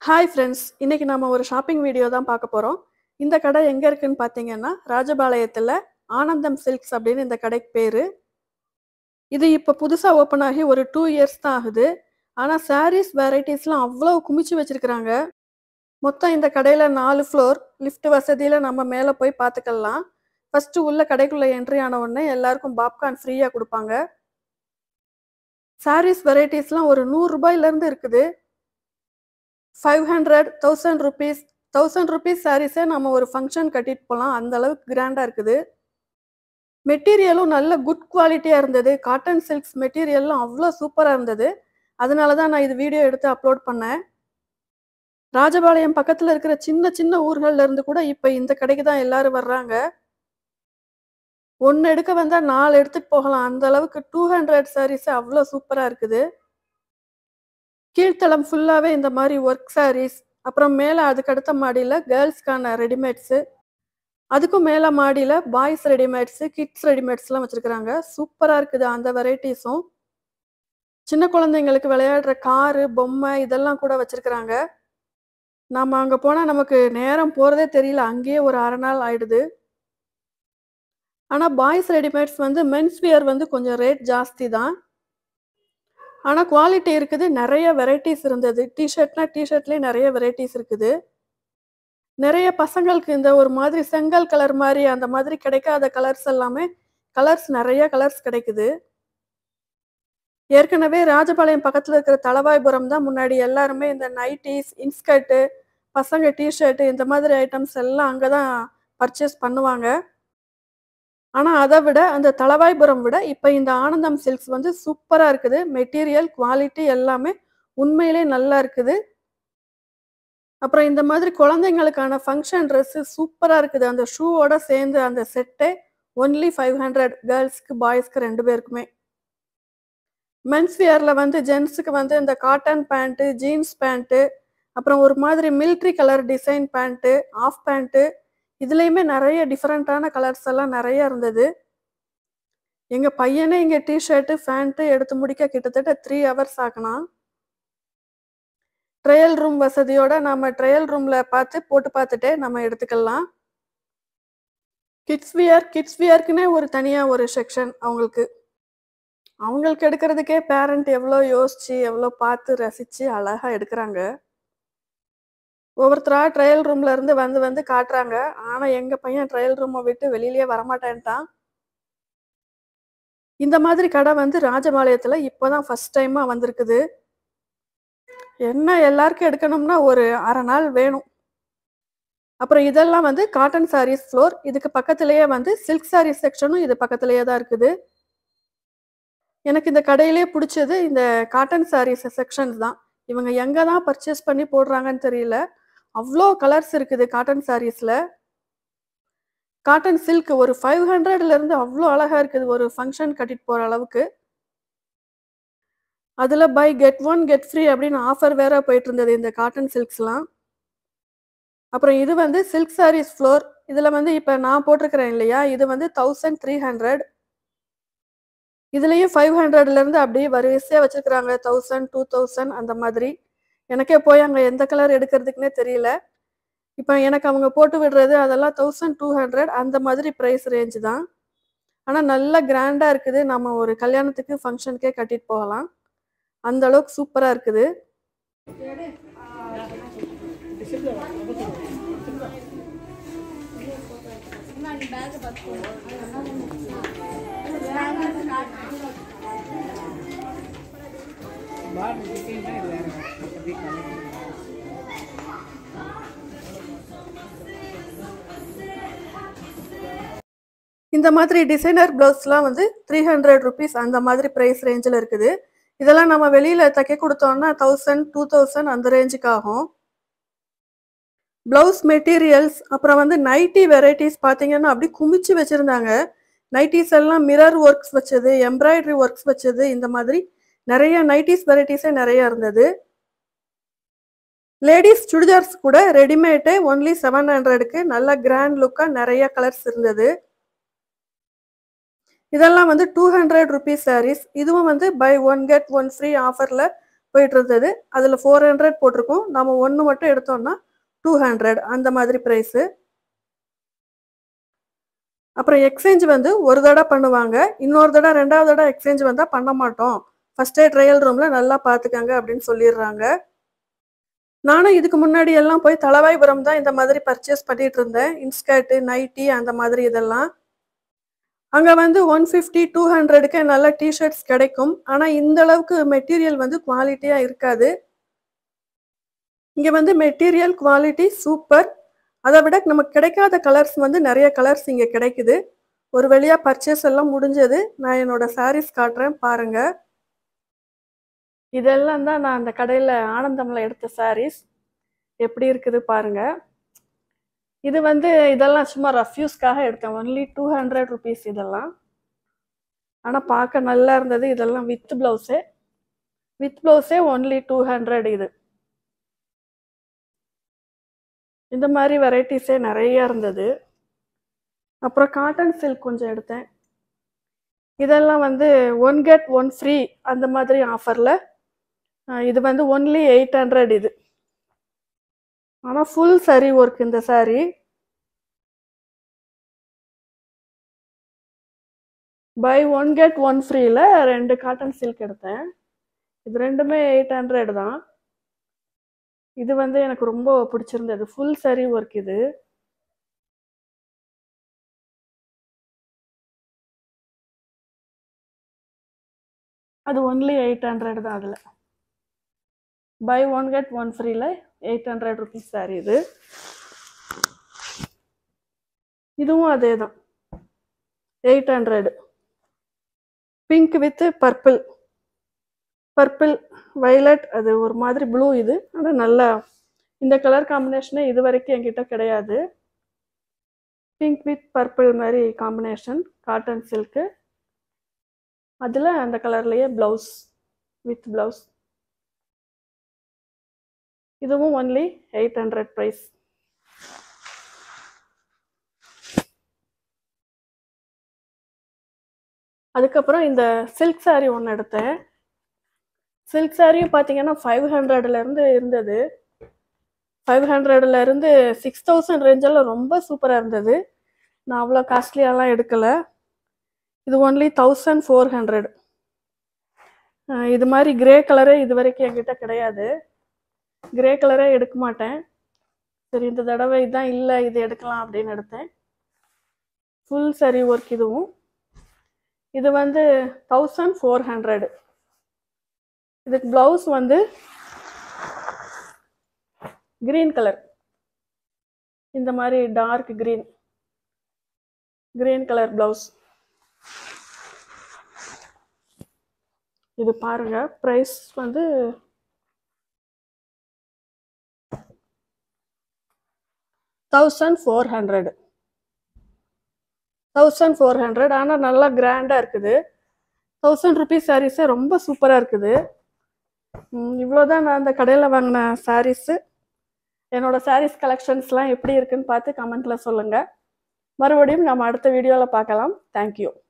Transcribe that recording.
hi friends இன்னைக்கு நாம ஒரு ஷாப்பிங் வீடியோ தான் பார்க்க போறோம் இந்த கடை எங்க இருக்குன்னு பார்த்தீங்கன்னா ராஜபாளையத்துல ஆனந்தம் சில்க்ஸ் அப்படின்னு இந்த கடைக்கு பேரு இது இப்போ புதுசா ஓப்பன் ஆகி ஒரு டூ இயர்ஸ் தான் ஆகுது ஆனா சாரீஸ் வெரைட்டிஸ்லாம் அவ்வளோ குமிச்சு வச்சிருக்கிறாங்க மொத்தம் இந்த கடையில நாலு ஃப்ளோர் லிஃப்ட் வசதியில நம்ம மேலே போய் பார்த்துக்கலாம் ஃபர்ஸ்ட் உள்ள கடைக்குள்ள என்ட்ரி ஆன உடனே எல்லாருக்கும் பாப்கார்ன் ஃப்ரீயா கொடுப்பாங்க சாரீஸ் வெரைட்டிஸ்லாம் ஒரு நூறு ரூபாயில இருந்து இருக்குது five hundred thousand rupees thousand rupees சாரீஸே நம்ம ஒரு ஃபங்க்ஷன் கட்டிட்டு போகலாம் அந்த அளவுக்கு கிராண்டாக இருக்குது மெட்டீரியலும் நல்ல குட் குவாலிட்டியாக இருந்தது காட்டன் சில்க்ஸ் மெட்டீரியல்லாம் அவ்வளோ சூப்பராக இருந்தது அதனால தான் நான் இது வீடியோ எடுத்து அப்லோட் பண்ணேன் ராஜபாளையம் பக்கத்தில் இருக்கிற சின்ன சின்ன ஊர்கள்ல இருந்து கூட இப்போ இந்த கடைக்கு தான் எல்லாரும் வர்றாங்க ஒன்று எடுக்க வந்தால் நாலு எடுத்துட்டு போகலாம் அந்த அளவுக்கு டூ ஹண்ட்ரட் சாரீஸ் அவ்வளோ சூப்பராக இருக்குது கீழ்த்தளம் ஃபுல்லாகவே இந்த மாதிரி ஒர்க் சாரீஸ் அப்புறம் மேலே அதுக்கு அடுத்த மாடியில் கேர்ள்ஸ்க்கான ரெடிமேட்ஸு அதுக்கும் மேலே மாடியில் பாய்ஸ் ரெடிமேட்ஸு கிட்ஸ் ரெடிமேட்ஸ்லாம் வச்சுருக்குறாங்க சூப்பராக இருக்குது அந்த வெரைட்டிஸும் சின்ன குழந்தைங்களுக்கு விளையாடுற காரு பொம்மை இதெல்லாம் கூட வச்சுருக்குறாங்க நாம் அங்கே போனால் நமக்கு நேரம் போகிறதே தெரியல அங்கேயே ஒரு அரை நாள் ஆயிடுது ஆனால் பாய்ஸ் ரெடிமேட்ஸ் வந்து மென்ஸ் வியர் வந்து கொஞ்சம் ரேட் ஜாஸ்தி தான் ஆனால் குவாலிட்டி இருக்குது நிறைய வெரைட்டிஸ் இருந்தது டிஷர்ட்னா டிஷர்ட்லேயே நிறைய வெரைட்டிஸ் இருக்குது நிறைய பசங்களுக்கு இந்த ஒரு மாதிரி செங்கல் கலர் மாதிரி அந்த மாதிரி கிடைக்காத கலர்ஸ் எல்லாமே கலர்ஸ் நிறைய கலர்ஸ் கிடைக்குது ஏற்கனவே ராஜபாளையம் பக்கத்தில் இருக்கிற தளவாய்புரம் தான் முன்னாடி எல்லாருமே இந்த நைட்டிஸ் இன்ஸ்கர்ட்டு பசங்க டிஷர்ட்டு இந்த மாதிரி ஐட்டம்ஸ் எல்லாம் அங்கே தான் பர்ச்சேஸ் பண்ணுவாங்க ஆனால் அதை விட அந்த தளவாய்புரம் விட இப்போ இந்த ஆனந்தம் சில்க்ஸ் வந்து சூப்பராக இருக்குது மெட்டீரியல் குவாலிட்டி எல்லாமே உண்மையிலே நல்லா இருக்குது அப்புறம் இந்த மாதிரி குழந்தைங்களுக்கான ஃபங்க்ஷன் ட்ரெஸ்ஸு சூப்பராக இருக்குது அந்த ஷூவோட சேர்ந்து அந்த செட்டே ஒன்லி ஃபைவ் ஹண்ட்ரட் கேர்ள்ஸ்க்கு பாய்ஸ்க்கு ரெண்டு பேருக்குமே மென்ஸ் வியரில் வந்து ஜென்ஸுக்கு வந்து இந்த காட்டன் பேண்ட்டு ஜீன்ஸ் பேண்ட்டு அப்புறம் ஒரு மாதிரி military colour design pant half pant இதுலேயுமே நிறைய டிஃப்ரெண்ட்டான கலர்ஸ் எல்லாம் நிறைய இருந்தது எங்கள் பையனே இங்கே டிஷர்ட்டு ஃபேண்ட்டு எடுத்து முடிக்க கிட்டத்தட்ட த்ரீ ஹவர்ஸ் ஆகணும் ட்ரையல் ரூம் வசதியோட நம்ம ட்ரையல் ரூமில் பார்த்து போட்டு பார்த்துட்டே நம்ம எடுத்துக்கலாம் கிட்ஸ் வியர் கிட்ஸ் வியர்க்குன்னே ஒரு தனியாக ஒரு செக்ஷன் அவங்களுக்கு அவங்களுக்கு எடுக்கிறதுக்கே பேரண்ட் எவ்வளோ யோசிச்சு எவ்வளோ பார்த்து ரசித்து அழகாக எடுக்கிறாங்க ஒவ்வொருத்தரா ட்ரையல் ரூம்ல இருந்து வந்து வந்து காட்டுறாங்க ஆனா எங்க பையன் ட்ரையல் ரூமை விட்டு வெளியிலயே வரமாட்டேன்ட்டான் இந்த மாதிரி கடை வந்து ராஜபாளையத்துல இப்போதான் ஃபர்ஸ்ட் டைமா வந்திருக்குது என்ன எல்லாருக்கும் எடுக்கணும்னா ஒரு அரை நாள் வேணும் அப்புறம் இதெல்லாம் வந்து காட்டன் சாரீஸ் ஃப்ளோர் இதுக்கு பக்கத்துலயே வந்து சில்க் சாரீஸ் செக்ஷனும் இது பக்கத்துலயே தான் இருக்குது எனக்கு இந்த கடையிலே பிடிச்சது இந்த காட்டன் சாரீஸ் செக்ஷன்ஸ் தான் இவங்க எங்க தான் பர்ச்சேஸ் பண்ணி போடுறாங்கன்னு தெரியல அவ்வளோ கலர்ஸ் இருக்குது காட்டன் சாரீஸில் காட்டன் சில்க் ஒரு ஃபைவ் ஹண்ட்ரட்லேருந்து அவ்வளோ அழகாக இருக்குது ஒரு ஃபங்க்ஷன் கட்டிட்டு போகிற அளவுக்கு அதில் buy get one get free அப்படின்னு ஆஃபர் வேற போயிட்டு இருந்தது இந்த காட்டன் சில்க்ஸ்லாம் அப்புறம் இது வந்து சில்க் சாரீஸ் ஃப்ளோர் இதில் வந்து இப்போ நான் போட்டிருக்கிறேன் இல்லையா இது வந்து தௌசண்ட் த்ரீ ஹண்ட்ரட் இதுலேயும் ஃபைவ் ஹண்ட்ரட்லேருந்து அப்படியே வரிசையாக வச்சுருக்குறாங்க தௌசண்ட் டூ தௌசண்ட் அந்த மாதிரி எனக்கே போய் அங்கே எந்த கலர் எடுக்கிறதுக்குனே தெரியல இப்போ எனக்கு அவங்க போட்டு விடுறது அதெல்லாம் தௌசண்ட் டூ ஹண்ட்ரட் அந்த மாதிரி ப்ரைஸ் ரேஞ்சு தான் ஆனால் நல்ல கிராண்டாக இருக்குது நம்ம ஒரு கல்யாணத்துக்கு ஃபங்க்ஷனுக்கே கட்டிட்டு போகலாம் அந்த அளவுக்கு சூப்பராக இருக்குது இந்த மாதிரி டிசைனர் ப்ளவுஸ்லாம் வந்து த்ரீ ஹண்ட்ரட் ருபீஸ் அந்த மாதிரி ப்ரைஸ் ரேஞ்சில் இருக்குது இதெல்லாம் நம்ம வெளியில் தைக்க கொடுத்தோம்னா தௌசண்ட் டூ தௌசண்ட் அந்த ரேஞ்சுக்கு ஆகும் ப்ளவுஸ் மெட்டீரியல்ஸ் அப்புறம் வந்து நைட்டி வெரைட்டிஸ் பார்த்தீங்கன்னா அப்படி குமிச்சு வச்சுருந்தாங்க நைட்டிஸ் எல்லாம் மிரர் ஒர்க்ஸ் வச்சது எம்ப்ராய்டரி ஒர்க்ஸ் வச்சது இந்த மாதிரி நிறைய நைட்டிஸ் வெரைட்டிஸே நிறைய இருந்தது லேடிஸ் சுடிதார்ஸ் கூட ரெடிமேட்டே ஒன்லி செவன் ஹண்ட்ரடுக்கு நல்ல கிராண்ட் லுக்காக நிறைய கலர்ஸ் இருந்தது இதெல்லாம் வந்து டூ ஹண்ட்ரட் ருபீஸ் சாரீஸ் இதுவும் வந்து buy one get one free ஆஃபரில் போயிட்டு இருந்தது அதில் ஃபோர் ஹண்ட்ரட் போட்டிருக்கோம் நம்ம ஒன்று மட்டும் எடுத்தோம்னா டூ ஹண்ட்ரட் அந்த மாதிரி ப்ரைஸு அப்புறம் எக்ஸ்சேஞ்ச் வந்து ஒரு தடவை பண்ணுவாங்க இன்னொரு தடவை ரெண்டாவது தடவை எக்ஸ்சேஞ்ச் வந்தால் பண்ண மாட்டோம் ஃபஸ்ட்டே ட்ரையல் ரூமில் நல்லா பார்த்துக்கங்க அப்படின்னு சொல்லிடுறாங்க நானும் இதுக்கு முன்னாடி எல்லாம் போய் தலவாய்புரம் தான் இந்த மாதிரி பர்ச்சேஸ் பண்ணிட்டு இருந்தேன் இன்ஸ்கர்ட்டு நைட்டி அந்த மாதிரி இதெல்லாம் அங்கே வந்து ஒன் ஃபிஃப்டி டூ ஹண்ட்ரடுக்கு நல்ல டிஷர்ட்ஸ் கிடைக்கும் ஆனால் இந்த அளவுக்கு மெட்டீரியல் வந்து குவாலிட்டியாக இருக்காது இங்கே வந்து மெட்டீரியல் குவாலிட்டி சூப்பர் அதை விட நமக்கு கிடைக்காத கலர்ஸ் வந்து நிறைய கலர்ஸ் இங்கே கிடைக்குது ஒரு வழியாக பர்ச்சேஸ் எல்லாம் முடிஞ்சது நான் என்னோட சாரீஸ் காட்டுறேன் பாருங்க இதெல்லாம் தான் நான் அந்த கடையில் ஆனந்தமில் எடுத்த சாரீஸ் எப்படி இருக்குது பாருங்க இது வந்து இதெல்லாம் சும்மா ரஃப்யூஸ்க்காக எடுத்தேன் ஒன்லி டூ ஹண்ட்ரட் ருபீஸ் இதெல்லாம் ஆனால் பார்க்க நல்லா இருந்தது இதெல்லாம் வித் ப்ளவுஸே வித் ப்ளவுஸே ஒன்லி டூ ஹண்ட்ரட் இது இந்த மாதிரி வெரைட்டிஸே நிறைய இருந்தது அப்புறம் காட்டன் சில்க் கொஞ்சம் எடுத்தேன் இதெல்லாம் வந்து ஒன் கெட் ஒன் ஃப்ரீ அந்த மாதிரி ஆஃபரில் இது வந்து ஒன்லி எயிட் ஹண்ட்ரட் இது ஆனால் ஃபுல் சரி ஒர்க் இந்த sari buy one get one ஃப்ரீல ரெண்டு காட்டன் சில்க் எடுத்தேன் இது ரெண்டுமே எயிட் ஹண்ட்ரட் தான் இது வந்து எனக்கு ரொம்ப பிடிச்சிருந்தது ஃபுல் சரி ஒர்க் இது அது ஒன்லி எயிட் ஹண்ட்ரட் தான் அதில் பை ஒன் கெட் ஒன் ஃப்ரீல எயிட் ஹண்ட்ரட் ருபீஸ் சாரி இது இதுவும் அதே தான் eight hundred pink with purple purple violet அது ஒரு மாதிரி ப்ளூ இது ஆனால் நல்லா இந்த கலர் காம்பினேஷனே இது வரைக்கும் என்கிட்ட கிடையாது பிங்க் வித் பர்பிள் மாதிரி காம்பினேஷன் காட்டன் சில்க்கு அதில் அந்த கலர்லேயே ப்ளவுஸ் வித் ப்ளவுஸ் இதுவும் ஒன்லி எயிட் ஹண்ட்ரட் ப்ரைஸ் அதுக்கப்புறம் இந்த சில்க் சாரீ ஒன்று எடுத்தேன் சில்க் சாரியும் பார்த்தீங்கன்னா ஃபைவ் ஹண்ட்ரட்லேருந்து இருந்தது ஃபைவ் ஹண்ட்ரட்லேருந்து சிக்ஸ் தௌசண்ட் ரேஞ்செல்லாம் ரொம்ப சூப்பராக இருந்தது நான் அவ்வளோ காஸ்ட்லியாலாம் எடுக்கலை இது ஒன்லி தௌசண்ட் ஃபோர் ஹண்ட்ரட் இது மாதிரி கிரே கலரே இது வரைக்கும் என்கிட்ட கிடையாது கிரே கலரே எடுக்க மாட்டேன் சரி இந்த தடவை இதுதான் இல்லை இது எடுக்கலாம் அப்படின்னு எடுத்தேன் ஃபுல் சரி ஒர்க் இதுவும் இது வந்து தௌசண்ட் ஃபோர் ஹண்ட்ரடு இதுக்கு ப்ளவுஸ் வந்து கிரீன் கலர் இந்த மாதிரி dark green green colour blouse இது பாருங்க ப்ரைஸ் வந்து thousand four hundred thousand four hundred ஆனால் நல்லா கிராண்டாக இருக்குது தௌசண்ட் ருபீஸ் சாரீஸே ரொம்ப சூப்பராக இருக்குது இவ்வளோதான் நான் அந்த கடையில் வாங்கின சாரீஸு என்னோட சாரீஸ் கலெக்ஷன்ஸ்லாம் எப்படி இருக்குன்னு பார்த்து கமெண்ட்டில் சொல்லுங்கள் மறுபடியும் நம்ம அடுத்த வீடியோவில் பார்க்கலாம் தேங்க்யூ